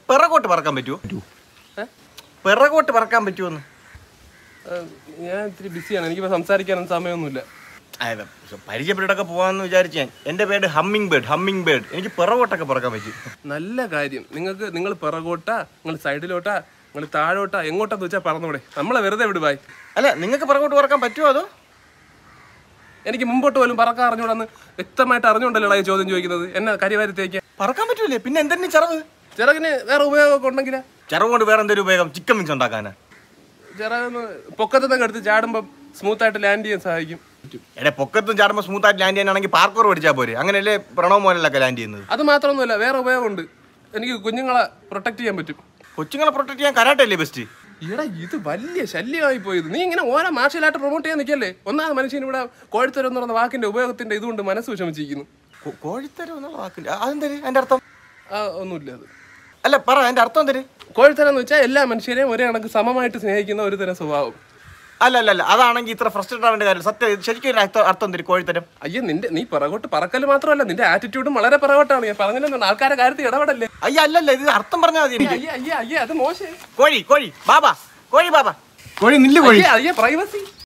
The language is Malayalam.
പിറകോട്ട് പറക്കാൻ പറ്റുമോ ഏ? പിറകോട്ട് പറക്കാൻ പറ്റുമോന്ന് ആ, ഞാൻ ഇത്തിരി ബിസിയാണ് എനിക്കിപ്പോൾ സംസാരിക്കാനൊന്നും സമയമൊന്നുമില്ല അതെ പരിചയപ്പെട്ടിട്ടൊക്കെ പോകാമെന്ന് വിചാരിച്ചു ഞാൻ എൻ്റെ പേര് ഹമ്മിങ് ബേർഡ് ഹമ്മിങ് ബേർഡ് എനിക്ക് പിറകോട്ടൊക്കെ പറക്കാൻ പറ്റും നല്ല കാര്യം നിങ്ങൾക്ക് നിങ്ങൾ പിറകോട്ടാ നിങ്ങൾ സൈഡിലോട്ടാ നിങ്ങൾ താഴോട്ടാ എങ്ങോട്ടാന്ന് വെച്ചാൽ പറഞ്ഞൂടെ നമ്മളെ വെറുതെ വിടുവായി അല്ല നിങ്ങൾക്ക് പിറകോട്ട് പറക്കാൻ പറ്റുമോ അതോ എനിക്ക് മുമ്പോട്ട് പോലും പറക്കാൻ അറിഞ്ഞൂടാന്ന് വ്യക്തമായിട്ട് അറിഞ്ഞുകൊണ്ടല്ലോ ഈ ചോദ്യം ചോദിക്കുന്നത് എന്നെ കരിവാരത്തേക്ക് പറക്കാൻ പറ്റൂലേ പിന്നെ എന്തെങ്കിലും ചിറവ് ചിറകിന് വേറെ ഉപയോഗമൊക്കെ ഉണ്ടെങ്കിലാ ചിറവ് കൊണ്ട് വേറെ എന്തെങ്കിലും ഉപയോഗം ചിക്കൻ മിക്സ് ഉണ്ടാക്കാനാ ചിറകൊന്ന് പൊക്കത്തുനിന്നൊക്കെ എടുത്ത് ചാടുമ്പോൾ സ്മൂത്ത് ആയിട്ട് ലാൻഡ് ചെയ്യാൻ സഹായിക്കും എടെ പൊക്കത്തും ചാടുമ്പോൾ സ്മൂത്ത് ആയിട്ട് ലാൻഡ് ചെയ്യാനാണെങ്കിൽ പാർക്കോർ പഠിച്ചാൽ പോരെ അങ്ങനെയല്ലേ പ്രണവ് മോനിലൊക്കെ ലാൻഡ് ചെയ്യുന്നത് അത് മാത്രമൊന്നുമല്ല വേറെ ഉപയോഗമുണ്ട് എനിക്ക് കുഞ്ഞുങ്ങളെ പ്രൊട്ടക്ട് ചെയ്യാൻ പറ്റും കൊച്ചുങ്ങളെ പ്രൊട്ടക്ട് ചെയ്യാൻ കരാട്ടല്ലേ ബെസ്റ്റ് എടാ ഇത് വലിയ ശല്യമായി പോയത് നീ ഇങ്ങനെ ഓരോ മാർഷലായിട്ട് പ്രൊമോട്ട് ചെയ്യാൻ നിൽക്കല്ലേ ഒന്നാമത് മനുഷ്യൻ ഇവിടെ കോഴിത്തരം എന്ന് പറയുന്ന വാക്കിന്റെ ഉപയോഗത്തിന്റെ ഇതുകൊണ്ട് മനസ്സ് വിഷമിച്ചിരിക്കുന്നു കോഴിത്തരം എന്നുള്ള വാക്കില്ല അതെന്തര് അതിന്റെ അർത്ഥം ആ ഒന്നുമില്ല അത് അല്ല പറ അതിന്റെ അർത്ഥം എന്തര് കോഴിത്തരം എന്ന് വെച്ചാൽ എല്ലാ മനുഷ്യരെയും ഒരേ കണക്ക് സമമായിട്ട് സ്നേഹിക്കുന്ന ഒരു തരം സ്വഭാവം അല്ല അല്ല അല്ല അതാണെങ്കിൽ ഇത്ര ഫ്രസ്ട്രേറ്റ് ആവേണ്ട കാര്യം സത്യം ഇത് ശരിക്കും ഒരു അർത്ഥം അർത്ഥം എന്തര് കോഴിത്തരം അയ്യോ നിന്റെ നീ പിറകോട്ട് പറക്കൽ മാത്രമല്ല നിന്റെ ആറ്റിറ്റ്യൂഡും വളരെ പിറകോട്ടാണ് ഞാൻ പറഞ്ഞില്ലെന്ന് ആൾക്കാരെ കാര്യത്തിൽ ഇടപെടല്ലേ അയ്യ അല്ലല്ല ഇത് അർത്ഥം പറഞ്ഞാൽ മതി എനിക്ക് അയ്യേ അയ്യേ അയ്യേ അത് മോശം കോഴി കോഴി ബാബാ കോഴി ബാബാ കോഴി നില്ല് കോഴി അയ്യേ അയ്യേ പ്രൈവസി